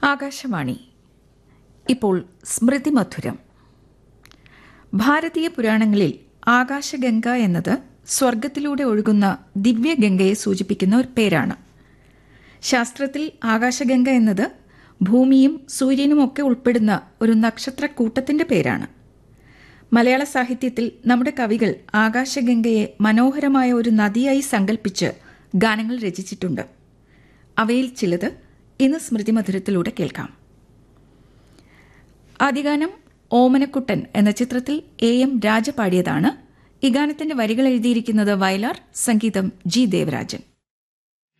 ആകാശവാണി ഇപ്പോൾ സ്മൃതി മധുരം ഭാരതീയ പുരാണങ്ങളിൽ ആകാശഗംഗ എന്നത് സ്വർഗത്തിലൂടെ ഒഴുകുന്ന ദിവ്യഗംഗയെ സൂചിപ്പിക്കുന്ന ഒരു പേരാണ് ശാസ്ത്രത്തിൽ ആകാശഗംഗ എന്നത് ഭൂമിയും സൂര്യനുമൊക്കെ ഉൾപ്പെടുന്ന ഒരു നക്ഷത്രക്കൂട്ടത്തിന്റെ പേരാണ് മലയാള സാഹിത്യത്തിൽ നമ്മുടെ കവികൾ ആകാശഗംഗയെ മനോഹരമായ ഒരു നദിയായി സങ്കല്പിച്ച് ഗാനങ്ങൾ രചിച്ചിട്ടുണ്ട് അവയിൽ ചിലത് ഇന്ന് സ്മൃതിമധുരത്തിലൂടെ കേൾക്കാം ആദ്യഗാനം ഓമനക്കുട്ടൻ എന്ന ചിത്രത്തിൽ എ എം രാജ പാടിയതാണ് ഈ ഗാനത്തിന്റെ വരികൾ എഴുതിയിരിക്കുന്നത് വയലാർ സംഗീതം ജി ദേവരാജൻ